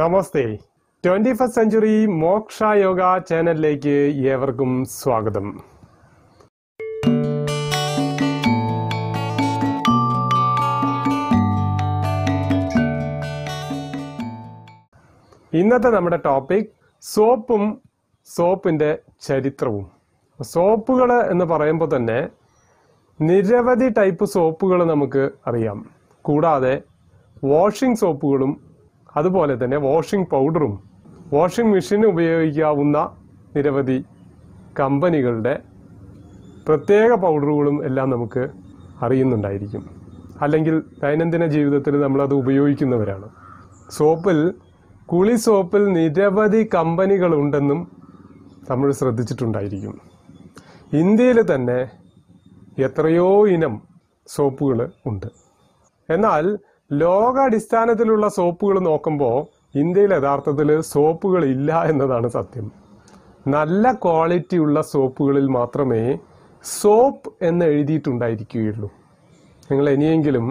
നമസ്തേ twenty first century Moksha Yoga ചാനലിലേക്ക് ഏവർക്കും സ്വാഗതം ഇന്നത്തെ നമ്മുടെ ടോപ്പിക് സോപ്പും സോപ്പിന്റെ ചരിത്രവും സോപ്പുകൾ എന്ന് പറയുമ്പോൾ തന്നെ നിരവധി ടൈപ്പ് സോപ്പുകൾ നമുക്ക് അറിയാം കൂടാതെ വാഷിംഗ് സോപ്പുകളും അതുപോലെ തന്നെ വാഷിംഗ് പൗഡറും വാഷിംഗ് മെഷീൻ ഉപയോഗിക്കാവുന്ന നിരവധി കമ്പനികളുടെ പ്രത്യേക പൗഡറുകളും എല്ലാം നമുക്ക് അറിയുന്നുണ്ടായിരിക്കും അല്ലെങ്കിൽ ദൈനംദിന ജീവിതത്തിൽ നമ്മളത് ഉപയോഗിക്കുന്നവരാണ് സോപ്പിൽ കുളി സോപ്പിൽ നിരവധി കമ്പനികളുണ്ടെന്നും നമ്മൾ ശ്രദ്ധിച്ചിട്ടുണ്ടായിരിക്കും ഇന്ത്യയിൽ തന്നെ എത്രയോ ഇനം സോപ്പുകൾ ഉണ്ട് എന്നാൽ ലോകാടിസ്ഥാനത്തിലുള്ള സോപ്പുകൾ നോക്കുമ്പോൾ ഇന്ത്യയിൽ യഥാർത്ഥത്തിൽ സോപ്പുകൾ ഇല്ല എന്നതാണ് സത്യം നല്ല ക്വാളിറ്റിയുള്ള സോപ്പുകളിൽ മാത്രമേ സോപ്പ് എന്ന് എഴുതിയിട്ടുണ്ടായിരിക്കുകയുള്ളൂ നിങ്ങൾ ഇനിയെങ്കിലും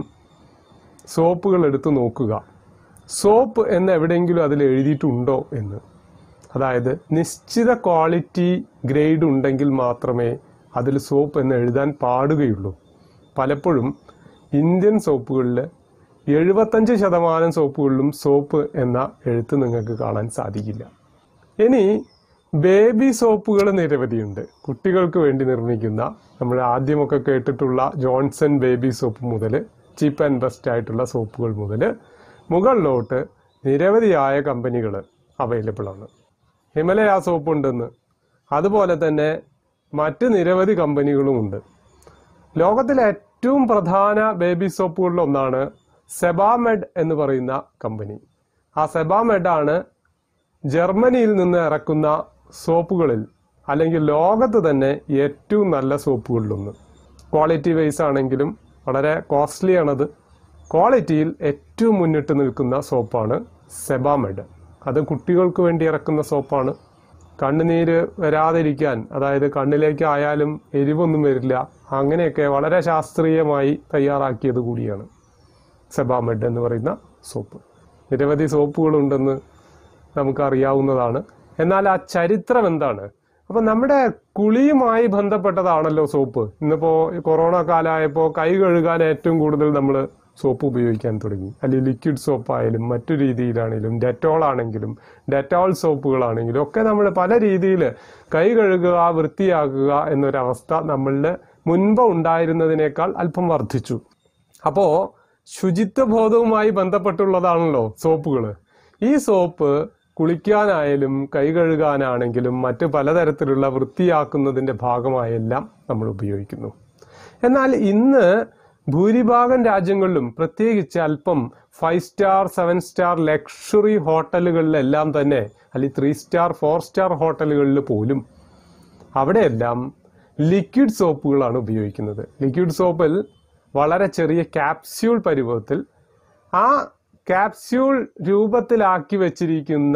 സോപ്പുകൾ എടുത്ത് നോക്കുക സോപ്പ് എന്ന് എവിടെയെങ്കിലും അതിൽ എഴുതിയിട്ടുണ്ടോ എന്ന് അതായത് നിശ്ചിത ക്വാളിറ്റി ഗ്രേഡ് ഉണ്ടെങ്കിൽ മാത്രമേ അതിൽ സോപ്പ് എന്ന് എഴുതാൻ പാടുകയുള്ളൂ പലപ്പോഴും ഇന്ത്യൻ സോപ്പുകളിൽ എഴുപത്തഞ്ച് ശതമാനം സോപ്പുകളിലും സോപ്പ് എന്ന എഴുത്ത് നിങ്ങൾക്ക് കാണാൻ സാധിക്കില്ല ഇനി ബേബി സോപ്പുകൾ നിരവധിയുണ്ട് കുട്ടികൾക്ക് വേണ്ടി നിർമ്മിക്കുന്ന നമ്മൾ ആദ്യമൊക്കെ കേട്ടിട്ടുള്ള ജോൺസൺ ബേബി സോപ്പ് മുതൽ ചീപ്പ് ആൻഡ് ബെസ്റ്റ് ആയിട്ടുള്ള സോപ്പുകൾ മുതൽ മുകളിലോട്ട് നിരവധിയായ കമ്പനികൾ അവൈലബിൾ ആണ് ഹിമലയ സോപ്പ് ഉണ്ടെന്ന് അതുപോലെ തന്നെ മറ്റ് നിരവധി കമ്പനികളും ഉണ്ട് ലോകത്തിലെ ഏറ്റവും പ്രധാന ബേബി സോപ്പുകളിൽ ഒന്നാണ് സെബാമെഡ് എന്ന് പറയുന്ന കമ്പനി ആ സെബാമെഡ് ആണ് ജർമ്മനിയിൽ നിന്ന് ഇറക്കുന്ന സോപ്പുകളിൽ അല്ലെങ്കിൽ ലോകത്ത് തന്നെ ഏറ്റവും നല്ല സോപ്പുകളിലൊന്ന് ക്വാളിറ്റി വൈസ് ആണെങ്കിലും വളരെ കോസ്റ്റ്ലി ആണത് ക്വാളിറ്റിയിൽ ഏറ്റവും മുന്നിട്ട് നിൽക്കുന്ന സോപ്പാണ് സെബാമെഡ് അത് കുട്ടികൾക്ക് വേണ്ടി ഇറക്കുന്ന സോപ്പാണ് കണ്ണുനീര് വരാതിരിക്കാൻ അതായത് കണ്ണിലേക്ക് ആയാലും എരിവൊന്നും വരില്ല അങ്ങനെയൊക്കെ വളരെ ശാസ്ത്രീയമായി തയ്യാറാക്കിയത് കൂടിയാണ് സെബാമെഡ് എന്ന് പറയുന്ന സോപ്പ് നിരവധി സോപ്പുകളുണ്ടെന്ന് നമുക്കറിയാവുന്നതാണ് എന്നാൽ ആ ചരിത്രം എന്താണ് അപ്പൊ നമ്മുടെ കുളിയുമായി ബന്ധപ്പെട്ടതാണല്ലോ സോപ്പ് ഇന്നിപ്പോ കൊറോണ കാലമായപ്പോൾ കൈ കഴുകാൻ ഏറ്റവും കൂടുതൽ നമ്മൾ സോപ്പ് ഉപയോഗിക്കാൻ തുടങ്ങി അല്ലെങ്കിൽ ലിക്വിഡ് സോപ്പ് ആയാലും മറ്റു രീതിയിലാണെങ്കിലും ഡെറ്റോൾ ആണെങ്കിലും ഡെറ്റോൾ സോപ്പുകളാണെങ്കിലും ഒക്കെ നമ്മൾ പല രീതിയിൽ കൈ കഴുകുക വൃത്തിയാക്കുക എന്നൊരവസ്ഥ നമ്മളിൽ മുൻപ് ഉണ്ടായിരുന്നതിനേക്കാൾ അല്പം വർദ്ധിച്ചു അപ്പോ ശുചിത്വ ബോധവുമായി ബന്ധപ്പെട്ടുള്ളതാണല്ലോ സോപ്പുകൾ ഈ സോപ്പ് കുളിക്കാനായാലും കൈ കഴുകാനാണെങ്കിലും മറ്റ് പലതരത്തിലുള്ള വൃത്തിയാക്കുന്നതിന്റെ ഭാഗമായെല്ലാം നമ്മൾ ഉപയോഗിക്കുന്നു എന്നാൽ ഇന്ന് ഭൂരിഭാഗം രാജ്യങ്ങളിലും പ്രത്യേകിച്ച് അല്പം five star seven star luxury ഹോട്ടലുകളിലെല്ലാം തന്നെ അല്ലെങ്കിൽ ത്രീ സ്റ്റാർ ഫോർ സ്റ്റാർ ഹോട്ടലുകളിൽ പോലും അവിടെയെല്ലാം ലിക്വിഡ് സോപ്പുകളാണ് ഉപയോഗിക്കുന്നത് ലിക്വിഡ് സോപ്പിൽ വളരെ ചെറിയ ക്യാപ്സ്യൂൾ പരുവത്തിൽ ആ ക്യാപ്സ്യൂൾ രൂപത്തിലാക്കി വെച്ചിരിക്കുന്ന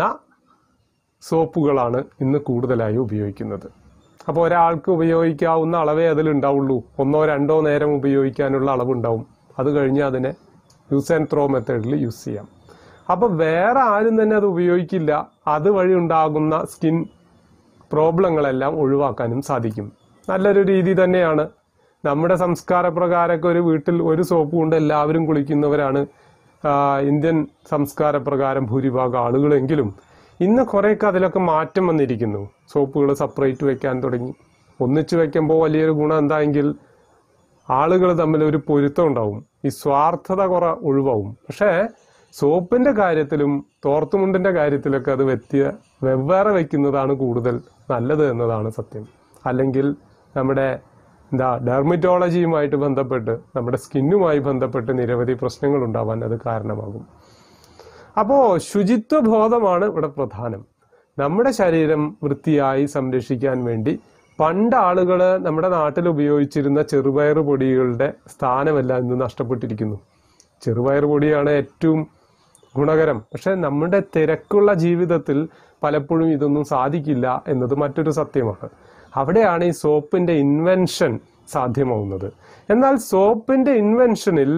സോപ്പുകളാണ് ഇന്ന് കൂടുതലായി ഉപയോഗിക്കുന്നത് അപ്പോൾ ഒരാൾക്ക് ഉപയോഗിക്കാവുന്ന അളവേ അതിലുണ്ടാവുള്ളൂ ഒന്നോ രണ്ടോ നേരം ഉപയോഗിക്കാനുള്ള അളവുണ്ടാവും അത് കഴിഞ്ഞ് അതിനെ യൂസ് ആൻഡ് ത്രോ മെത്തേഡിൽ യൂസ് ചെയ്യാം അപ്പോൾ വേറെ ആരും തന്നെ അത് ഉപയോഗിക്കില്ല അതുവഴി ഉണ്ടാകുന്ന സ്കിൻ പ്രോബ്ലങ്ങളെല്ലാം ഒഴിവാക്കാനും സാധിക്കും നല്ലൊരു രീതി തന്നെയാണ് നമ്മുടെ സംസ്കാര പ്രകാരമൊക്കെ ഒരു വീട്ടിൽ ഒരു സോപ്പ് കൊണ്ട് എല്ലാവരും കുളിക്കുന്നവരാണ് ആ, ഇന്ത്യൻ സംസ്കാര പ്രകാരം ഭൂരിഭാഗം ആളുകളെങ്കിലും ഇന്ന് കുറേയൊക്കെ അതിലൊക്കെ മാറ്റം വന്നിരിക്കുന്നു സോപ്പുകൾ സെപ്പറേറ്റ് വെക്കാൻ തുടങ്ങി ഒന്നിച്ച് വെക്കുമ്പോൾ വലിയൊരു ഗുണം എന്തായെങ്കിൽ ആളുകൾ തമ്മിൽ ഒരു പൊരുത്തം ഉണ്ടാവും ഈ സ്വാർത്ഥത കുറെ ഒഴിവാവും പക്ഷേ സോപ്പിന്റെ കാര്യത്തിലും തോർത്തുമുണ്ടിന്റെ കാര്യത്തിലൊക്കെ അത് വ്യത്യ വെവ്വേറെ വെക്കുന്നതാണ് കൂടുതൽ നല്ലത് എന്നതാണ് സത്യം അല്ലെങ്കിൽ നമ്മുടെ എന്താ ഡെർമറ്റോളജിയുമായിട്ട് ബന്ധപ്പെട്ട് നമ്മുടെ സ്കിന്നുമായി ബന്ധപ്പെട്ട് നിരവധി പ്രശ്നങ്ങൾ ഉണ്ടാവാൻ അത് കാരണമാകും അപ്പോ ശുചിത്വ ബോധമാണ് ഇവിടെ പ്രധാനം നമ്മുടെ ശരീരം വൃത്തിയായി സംരക്ഷിക്കാൻ വേണ്ടി പണ്ട് ആളുകൾ നമ്മുടെ നാട്ടിൽ ഉപയോഗിച്ചിരുന്ന ചെറുപയർ പൊടികളുടെ സ്ഥാനമെല്ലാം ഇന്ന് നഷ്ടപ്പെട്ടിരിക്കുന്നു ചെറുപയർ പൊടിയാണ് ഏറ്റവും ഗുണകരം പക്ഷെ നമ്മുടെ തിരക്കുള്ള ജീവിതത്തിൽ പലപ്പോഴും ഇതൊന്നും സാധിക്കില്ല എന്നത് മറ്റൊരു സത്യമാണ് അവിടെയാണ് ഈ സോപ്പിന്റെ ഇൻവെൻഷൻ സാധ്യമാവുന്നത് എന്നാൽ സോപ്പിന്റെ ഇൻവെൻഷനിൽ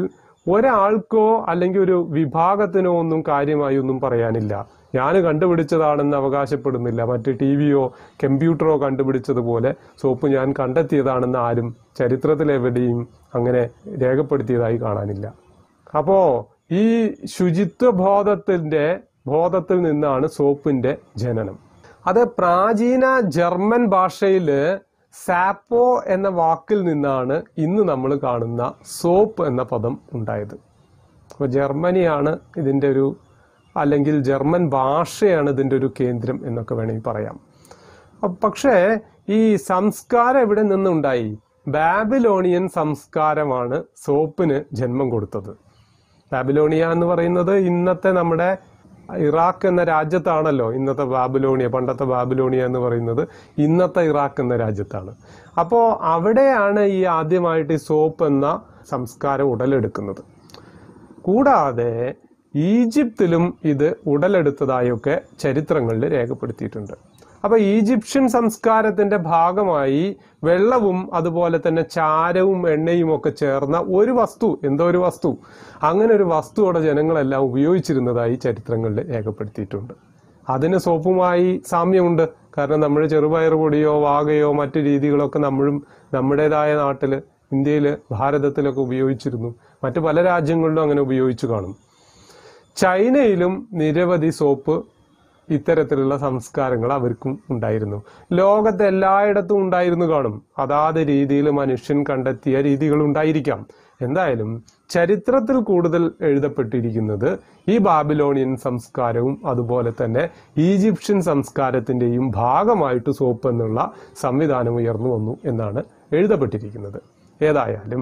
ഒരാൾക്കോ അല്ലെങ്കിൽ ഒരു വിഭാഗത്തിനോ ഒന്നും കാര്യമായി ഒന്നും പറയാനില്ല ഞാൻ കണ്ടുപിടിച്ചതാണെന്ന് അവകാശപ്പെടുന്നില്ല മറ്റ് ടി വിയോ കമ്പ്യൂട്ടറോ കണ്ടുപിടിച്ചതുപോലെ സോപ്പ് ഞാൻ കണ്ടെത്തിയതാണെന്ന് ആരും ചരിത്രത്തിലെവിടെയും അങ്ങനെ രേഖപ്പെടുത്തിയതായി കാണാനില്ല അപ്പോ ഈ ശുചിത്വ ബോധത്തിന്റെ ബോധത്തിൽ നിന്നാണ് സോപ്പിന്റെ ജനനം അത് പ്രാചീന ജർമ്മൻ ഭാഷയില് സാപ്പോ എന്ന വാക്കിൽ നിന്നാണ് ഇന്ന് നമ്മൾ കാണുന്ന സോപ്പ് എന്ന പദം ഉണ്ടായത് അപ്പോൾ ജർമ്മനിയാണ് ഇതിൻ്റെ ഒരു അല്ലെങ്കിൽ ജർമ്മൻ ഭാഷയാണ് ഇതിൻ്റെ ഒരു കേന്ദ്രം എന്നൊക്കെ വേണമെങ്കിൽ പറയാം അപ്പൊ പക്ഷേ ഈ സംസ്കാരം എവിടെ നിന്നുണ്ടായി ബാബിലോണിയൻ സംസ്കാരമാണ് സോപ്പിന് ജന്മം കൊടുത്തത് ബാബിലോണിയ എന്ന് പറയുന്നത് ഇന്നത്തെ നമ്മുടെ ഇറാഖ് എന്ന രാജ്യത്താണല്ലോ ഇന്നത്തെ ബാബിലോണിയ പണ്ടത്തെ ബാബിലോണിയ എന്ന് പറയുന്നത് ഇന്നത്തെ ഇറാഖ് എന്ന രാജ്യത്താണ് അപ്പോൾ അവിടെയാണ് ഈ ആദ്യമായിട്ട് ഈ സോപ്പ് എന്ന സംസ്കാരം ഉടലെടുക്കുന്നത് കൂടാതെ ഈജിപ്തിലും ഇത് ഉടലെടുത്തതായൊക്കെ ചരിത്രങ്ങളിൽ രേഖപ്പെടുത്തിയിട്ടുണ്ട് അപ്പൊ ഈജിപ്ഷ്യൻ സംസ്കാരത്തിന്റെ ഭാഗമായി വെള്ളവും അതുപോലെ തന്നെ ചാരവും എണ്ണയും ഒക്കെ ചേർന്ന ഒരു വസ്തു എന്തോ ഒരു വസ്തു അങ്ങനെ ഒരു വസ്തുவோടെ ജനങ്ങളെല്ലാം ഉപയോഗിച്ചിരുന്നതായി ചരിത്രങ്ങളിൽ രേഖപ്പെടുത്തിയിട്ടുണ്ട് അതിന് സോപ്പുമായി സാമ്യമുണ്ട് കാരണം നമ്മൾ ചെറുപയർ പൊടിയോ വാകയോ മറ്റു രീതികളൊക്കെ നമ്മളും നമ്മുടേതായ നാട്ടിൽ ഇന്ത്യയിൽ ഭാരതത്തിലൊക്കെ ഉപയോഗിച്ചിരുന്നു മറ്റു പല രാജ്യങ്ങളിലും അങ്ങനെ ഉപയോഗിച്ചു കാണും ചൈനയിലും നിരവധി സോപ്പ് ഇത്തരത്തിലുള്ള സംസ്കാരങ്ങൾ അവർക്കും ഉണ്ടായിരുന്നു ലോകത്ത് എല്ലായിടത്തും ഉണ്ടായിരുന്നു കാണും അതാത് രീതിയിൽ മനുഷ്യൻ കണ്ടെത്തിയ രീതികൾ ഉണ്ടായിരിക്കാം എന്തായാലും ചരിത്രത്തിൽ കൂടുതൽ എഴുതപ്പെട്ടിരിക്കുന്നത് ഈ ബാബിലോണിയൻ സംസ്കാരവും അതുപോലെ തന്നെ ഈജിപ്ഷ്യൻ സംസ്കാരത്തിന്റെയും ഭാഗമായിട്ട് സോപ്പ് എന്നുള്ള സംവിധാനം ഉയർന്നു വന്നു എന്നാണ് എഴുതപ്പെട്ടിരിക്കുന്നത് ഏതായാലും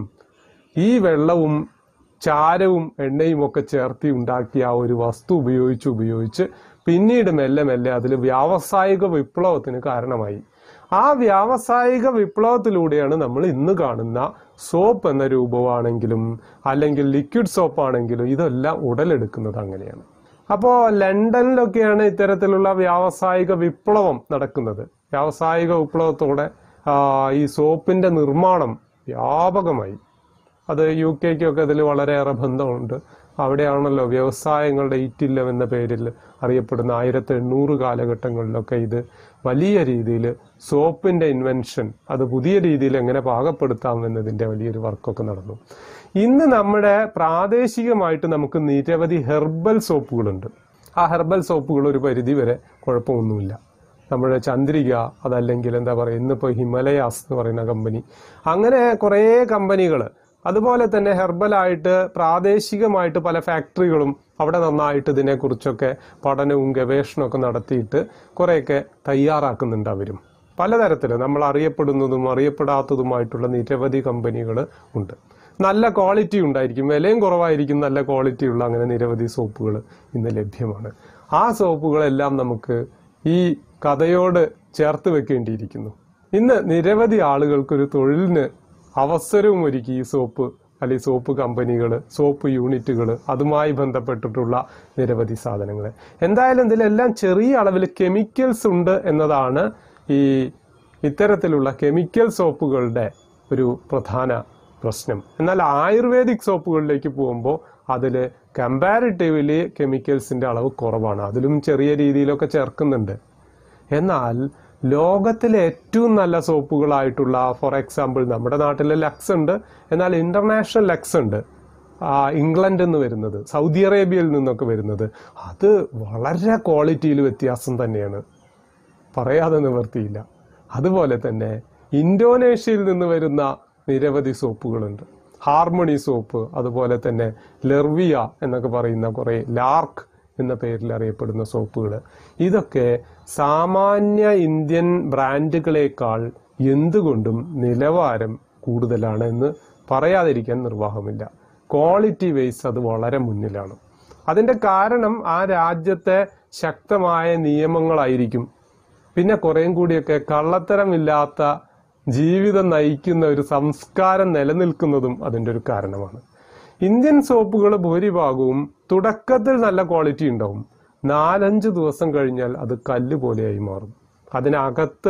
ഈ വെള്ളവും ചാരവും എണ്ണയും ഒക്കെ ചേർത്തി ഉണ്ടാക്കിയ ആ ഒരു വസ്തു ഉപയോഗിച്ച് ഉപയോഗിച്ച് പിന്നീട് മെല്ലെ മെല്ലെ അതിൽ വ്യാവസായിക വിപ്ലവത്തിന് കാരണമായി ആ വ്യാവസായിക വിപ്ലവത്തിലൂടെയാണ് നമ്മൾ ഇന്ന് കാണുന്ന സോപ്പ് എന്ന രൂപമാണെങ്കിലും അല്ലെങ്കിൽ ലിക്വിഡ് സോപ്പ് ആണെങ്കിലും ഇതെല്ലാം ഉടലെടുക്കുന്നത് അങ്ങനെയാണ് അപ്പോൾ ലണ്ടനിലൊക്കെയാണ് ഇത്തരത്തിലുള്ള വ്യാവസായിക വിപ്ലവം നടക്കുന്നത് വ്യാവസായിക വിപ്ലവത്തോടെ ആ, ഈ സോപ്പിന്റെ നിർമ്മാണം വ്യാപകമായി അത് യു കെക്കൊക്കെ ഇതിൽ വളരെയേറെ ബന്ധമുണ്ട് അവിടെയാണല്ലോ വ്യവസായങ്ങളുടെ ഈറ്റില്ലം എന്ന പേരിൽ അറിയപ്പെടുന്ന ആയിരത്തി എണ്ണൂറ് കാലഘട്ടങ്ങളിലൊക്കെ ഇത് വലിയ രീതിയിൽ സോപ്പിന്റെ ഇൻവെൻഷൻ അത് പുതിയ രീതിയിൽ എങ്ങനെ പാകപ്പെടുത്താം എന്നതിന്റെ വലിയൊരു വർക്കൊക്കെ നടന്നു ഇന്ന് നമ്മുടെ പ്രാദേശികമായിട്ട് നമുക്ക് നിരവധി ഹെർബൽ സോപ്പുകളുണ്ട് ആ ഹെർബൽ സോപ്പുകൾ ഒരു പരിധി വരെ കുഴപ്പമൊന്നുമില്ല നമ്മുടെ ചന്ദ്രിക അതല്ലെങ്കിൽ എന്താ പറയുക ഇന്നിപ്പോൾ ഹിമലയാസ് എന്ന് പറയുന്ന കമ്പനി അങ്ങനെ കുറേ കമ്പനികൾ അതുപോലെ തന്നെ ഹെർബലായിട്ട് പ്രാദേശികമായിട്ട് പല ഫാക്ടറികളും അവിടെ നന്നായിട്ട് ഇതിനെക്കുറിച്ചൊക്കെ പഠനവും ഗവേഷണമൊക്കെ നടത്തിയിട്ട് കുറേയൊക്കെ തയ്യാറാക്കുന്നുണ്ട് അവരും പലതരത്തിൽ നമ്മൾ അറിയപ്പെടുന്നതും അറിയപ്പെടാത്തതുമായിട്ടുള്ള നിരവധി കമ്പനികൾ ഉണ്ട് നല്ല ക്വാളിറ്റി ഉണ്ടായിരിക്കും വിലയും കുറവായിരിക്കും നല്ല ക്വാളിറ്റി ഉള്ള അങ്ങനെ നിരവധി സോപ്പുകൾ ഇന്ന് ലഭ്യമാണ് ആ സോപ്പുകളെല്ലാം നമുക്ക് ഈ കഥയോട് ചേർത്ത് വെക്കേണ്ടിയിരിക്കുന്നു ഇന്ന് നിരവധി ആളുകൾക്കൊരു തൊഴിലിന് അവസരവും ഒരുക്കി ഈ സോപ്പ് അല്ലെങ്കിൽ സോപ്പ് കമ്പനികൾ സോപ്പ് യൂണിറ്റുകൾ അതുമായി ബന്ധപ്പെട്ടിട്ടുള്ള നിരവധി സാധനങ്ങൾ എന്തായാലും ഇതിലെല്ലാം ചെറിയ അളവിൽ കെമിക്കൽസ് ഉണ്ട് എന്നതാണ് ഈ ഇത്തരത്തിലുള്ള കെമിക്കൽ സോപ്പുകളുടെ ഒരു പ്രധാന പ്രശ്നം എന്നാൽ ആയുർവേദിക് സോപ്പുകളിലേക്ക് പോകുമ്പോൾ അതിൽ കമ്പാരിറ്റീവ്ലി കെമിക്കൽസിന്റെ അളവ് കുറവാണ് അതിലും ചെറിയ രീതിയിലൊക്കെ ചേർക്കുന്നുണ്ട് എന്നാൽ ലോകത്തിലെ ഏറ്റവും നല്ല സോപ്പുകളായിട്ടുള്ള ഫോർ എക്സാമ്പിൾ നമ്മുടെ നാട്ടിൽ ലക്സ് ഉണ്ട് എന്നാൽ ഇന്റർനാഷണൽ ലക്സ് ഉണ്ട് ആ, ഇംഗ്ലണ്ടിൽ നിന്ന് വരുന്നത് സൗദി അറേബ്യയിൽ നിന്നൊക്കെ വരുന്നത് അത് വളരെ ക്വാളിറ്റിയിൽ വ്യത്യാസം തന്നെയാണ് പറയാതെ നിവർത്തിയില്ല അതുപോലെ തന്നെ ഇന്തോനേഷ്യയിൽ നിന്ന് വരുന്ന നിരവധി സോപ്പുകളുണ്ട് ഹാർമണി സോപ്പ് അതുപോലെ തന്നെ ലെർവിയ എന്നൊക്കെ പറയുന്ന കുറേ ലാർക്ക് എന്ന പേരിൽ അറിയപ്പെടുന്ന സോപ്പുകൾ ഇതൊക്കെ സാമാന്യ ഇന്ത്യൻ ബ്രാൻഡുകളേക്കാൾ എന്തുകൊണ്ടും നിലവാരം കൂടുതലാണ് എന്ന് പറയാതിരിക്കാൻ നിർവാഹമില്ല ക്വാളിറ്റി വൈസ് അത് വളരെ മുന്നിലാണ് അതിന്റെ കാരണം ആ രാജ്യത്തെ ശക്തമായ നിയമങ്ങളായിരിക്കും പിന്നെ കുറേം കൂടിയൊക്കെ കള്ളത്തരമില്ലാത്ത ജീവിതം നയിക്കുന്ന ഒരു സംസ്കാരം നിലനിൽക്കുന്നതും അതിൻ്റെ ഒരു കാരണമാണ് ഇന്ത്യൻ സോപ്പുകൾ ഭൂരിഭാഗവും തുടക്കത്തിൽ നല്ല ക്വാളിറ്റി ഉണ്ടാവും നാലഞ്ച് ദിവസം കഴിഞ്ഞാൽ അത് കല്ല് പോലെയായി മാറും അതിനകത്ത്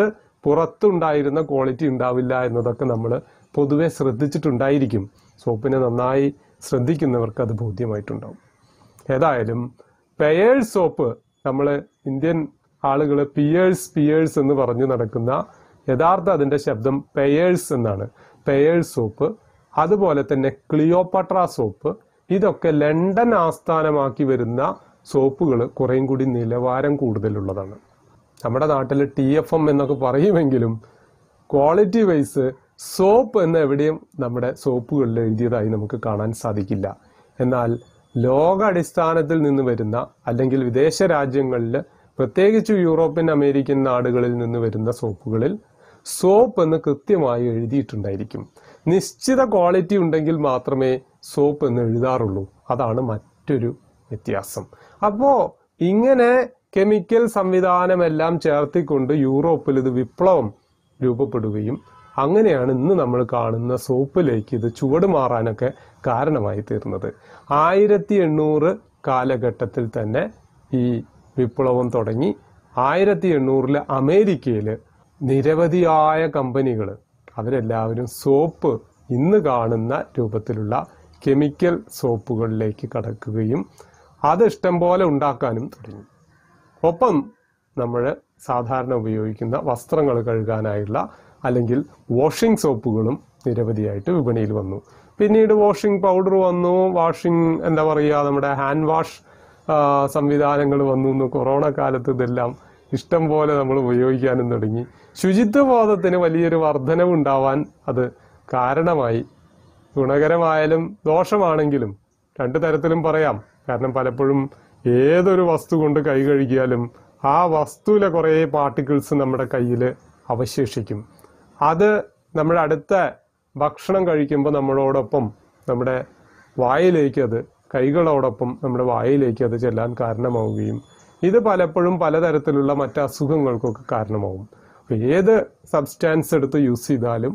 പുറത്തുണ്ടായിരുന്ന ക്വാളിറ്റി ഉണ്ടാവില്ല എന്നതൊക്കെ നമ്മൾ പൊതുവെ ശ്രദ്ധിച്ചിട്ടുണ്ടായിരിക്കും സോപ്പിനെ നന്നായി ശ്രദ്ധിക്കുന്നവർക്ക് അത് ബോധ്യമായിട്ടുണ്ടാവും ഏതായാലും പെയേഴ്സ് സോപ്പ് നമ്മൾ ഇന്ത്യൻ ആളുകൾ പിയേഴ്സ് പിയേഴ്സ് എന്ന് പറഞ്ഞു നടക്കുന്ന യഥാർത്ഥ അതിന്റെ ശബ്ദം പെയേഴ്സ് എന്നാണ് പെയേഴ്സ് സോപ്പ് അതുപോലെ തന്നെ ക്ലിയോപട്ര സോപ്പ് ഇതൊക്കെ ലണ്ടൻ ആസ്ഥാനമാക്കി വരുന്ന സോപ്പുകൾ കുറേയും കൂടി നിലവാരം കൂടുതലുള്ളതാണ് നമ്മുടെ നാട്ടിൽ ടി എഫ് എം എന്നൊക്കെ പറയുമെങ്കിലും ക്വാളിറ്റി വൈസ് സോപ്പ് എന്ന് എവിടെയും നമ്മുടെ സോപ്പുകളിൽ എഴുതിയതായി നമുക്ക് കാണാൻ സാധിക്കില്ല എന്നാൽ ലോകാടിസ്ഥാനത്തിൽ നിന്ന് വരുന്ന അല്ലെങ്കിൽ വിദേശ രാജ്യങ്ങളിൽ പ്രത്യേകിച്ച് യൂറോപ്യൻ അമേരിക്കൻ നാടുകളിൽ നിന്ന് വരുന്ന സോപ്പുകളിൽ സോപ്പ് എന്ന് കൃത്യമായി എഴുതിയിട്ടുണ്ടായിരിക്കും നിശ്ചിത ക്വാളിറ്റി ഉണ്ടെങ്കിൽ മാത്രമേ സോപ്പ് എന്ന് എഴുതാറുള്ളൂ അതാണ് മറ്റൊരു വ്യത്യാസം അപ്പോ ഇങ്ങനെ കെമിക്കൽ സംവിധാനമെല്ലാം ചേർത്തിക്കൊണ്ട് യൂറോപ്പിൽ ഇത് വിപ്ലവം രൂപപ്പെടുകയും അങ്ങനെയാണ് ഇന്ന് നമ്മൾ കാണുന്ന സോപ്പിലേക്ക് ഇത് ചുവട് മാറാനൊക്കെ കാരണമായി തീർന്നത് ആയിരത്തി എണ്ണൂറ് കാലഘട്ടത്തിൽ തന്നെ ഈ വിപ്ലവം തുടങ്ങി ആയിരത്തി എണ്ണൂറിൽ അമേരിക്കയിൽ നിരവധിയായ കമ്പനികൾ അവരെല്ലാവരും സോപ്പ് ഇന്ന് കാണുന്ന രൂപത്തിലുള്ള കെമിക്കൽ സോപ്പുകളിലേക്ക് കടക്കുകയും അത് ഇഷ്ടം പോലെ ഉണ്ടാക്കാനും തുടങ്ങി ഒപ്പം നമ്മൾ സാധാരണ ഉപയോഗിക്കുന്ന വസ്ത്രങ്ങൾ കഴുകാനായുള്ള അല്ലെങ്കിൽ വാഷിംഗ് സോപ്പുകളും നിരവധിയായിട്ട് വിപണിയിൽ വന്നു പിന്നീട് വാഷിംഗ് പൗഡർ വന്നു വാഷിംഗ് എന്താ പറയുക നമ്മുടെ ഹാൻഡ് വാഷ് സംവിധാനങ്ങൾ വന്നു എന്ന് കൊറോണ കാലത്ത് ഇതെല്ലാം ഇഷ്ടം പോലെ നമ്മൾ ഉപയോഗിക്കാനും തുടങ്ങി ശുചിത്വ ബോധത്തിന് വലിയൊരു വർധനവ് ഉണ്ടാവാൻ അത് കാരണമായി ഗുണകരമായാലും ദോഷമാണെങ്കിലും രണ്ടു തരത്തിലും പറയാം കാരണം പലപ്പോഴും ഏതൊരു വസ്തു കൊണ്ട് കൈ കഴുകിയാലും ആ വസ്തുവിലെ കുറേ പാർട്ടിക്കിൾസ് നമ്മുടെ കയ്യിൽ അവശേഷിക്കും അത് നമ്മുടെ അടുത്ത ഭക്ഷണം കഴിക്കുമ്പോൾ നമ്മളോടൊപ്പം നമ്മുടെ വായിലേക്ക് അത് കൈകളോടൊപ്പം നമ്മുടെ വായിലേക്ക് അത് ചെല്ലാൻ കാരണമാവുകയും ഇത് പലപ്പോഴും പലതരത്തിലുള്ള മറ്റ് അസുഖങ്ങൾക്കൊക്കെ കാരണമാവും അപ്പൊ ഏത് സബ്സ്റ്റാൻസ് എടുത്ത് യൂസ് ചെയ്താലും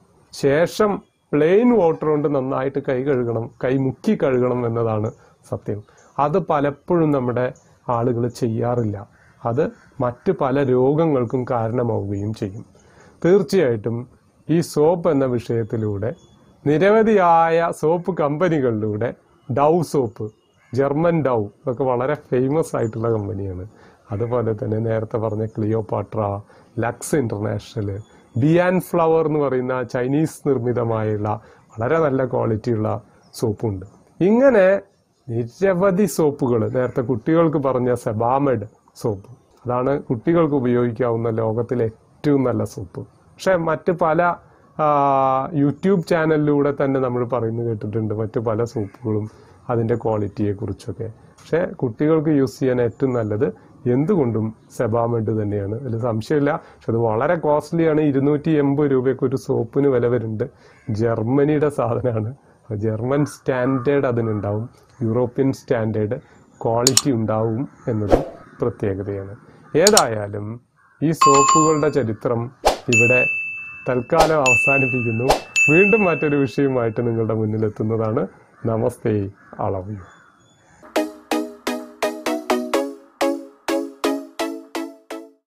ശേഷം പ്ലെയിൻ വാട്ടർ കൊണ്ട് നന്നായിട്ട് കൈ കഴുകണം കൈ മുക്കി കഴുകണം എന്നതാണ് സത്യം അത് പലപ്പോഴും നമ്മുടെ ആളുകൾ ചെയ്യാറില്ല അത് മറ്റ് പല രോഗങ്ങൾക്കും കാരണമാവുകയും ചെയ്യും തീർച്ചയായിട്ടും ഈ സോപ്പ് എന്ന വിഷയത്തിലൂടെ നിരവധിയായ സോപ്പ് കമ്പനികളിലൂടെ ഡൗ സോപ്പ് ജർമ്മൻ ഡൗ ഇതൊക്കെ വളരെ ഫേമസ് ആയിട്ടുള്ള കമ്പനിയാണ് അതുപോലെ തന്നെ നേരത്തെ പറഞ്ഞ ക്ലിയോപാട്ര ലക്സ് ഇന്റർനാഷണൽ ബിയാൻ ഫ്ലവർ എന്ന് പറയുന്ന ചൈനീസ് നിർമ്മിതമായുള്ള വളരെ നല്ല ക്വാളിറ്റിയുള്ള സോപ്പുണ്ട് ഇങ്ങനെ നിരവധി സോപ്പുകൾ നേരത്തെ കുട്ടികൾക്ക് പറഞ്ഞ സെബാമെഡ് സോപ്പ് അതാണ് കുട്ടികൾക്ക് ഉപയോഗിക്കാവുന്ന ലോകത്തിലെ ഏറ്റവും നല്ല സോപ്പ് പക്ഷെ മറ്റ് പല ആ, യൂട്യൂബ് ചാനലിലൂടെ തന്നെ നമ്മൾ പറയുന്നത് കേട്ടിട്ടുണ്ട് മറ്റ് പല സോപ്പുകളും അതിൻ്റെ ക്വാളിറ്റിയെ കുറിച്ചൊക്കെ പക്ഷെ കുട്ടികൾക്ക് യൂസ് ചെയ്യാൻ ഏറ്റവും നല്ലത് എന്തുകൊണ്ടും സെബാമെഡ് തന്നെയാണ് അതിൽ സംശയമില്ല പക്ഷെ അത് വളരെ കോസ്റ്റ്ലിയാണ് ഇരുന്നൂറ്റി എൺപത് രൂപയ്ക്ക് ഒരു സോപ്പിന് വില വരുന്നുണ്ട് ജർമ്മനിയുടെ സാധനമാണ് ജർമ്മൻ സ്റ്റാൻഡേർഡ് അതിനുണ്ടാവും യൂറോപ്യൻ സ്റ്റാൻഡേർഡ് ക്വാളിറ്റി ഉണ്ടാവും എന്നതും പ്രത്യേകതയാണ് ഏതായാലും ഈ സോപ്പുകളുടെ ചരിത്രം ഇവിടെ തൽക്കാലം അവസാനിപ്പിക്കുന്നു വീണ്ടും മറ്റൊരു വിഷയവുമായിട്ട് നിങ്ങളുടെ മുന്നിലെത്തുന്നതാണ് നമസ്തേ അളവ്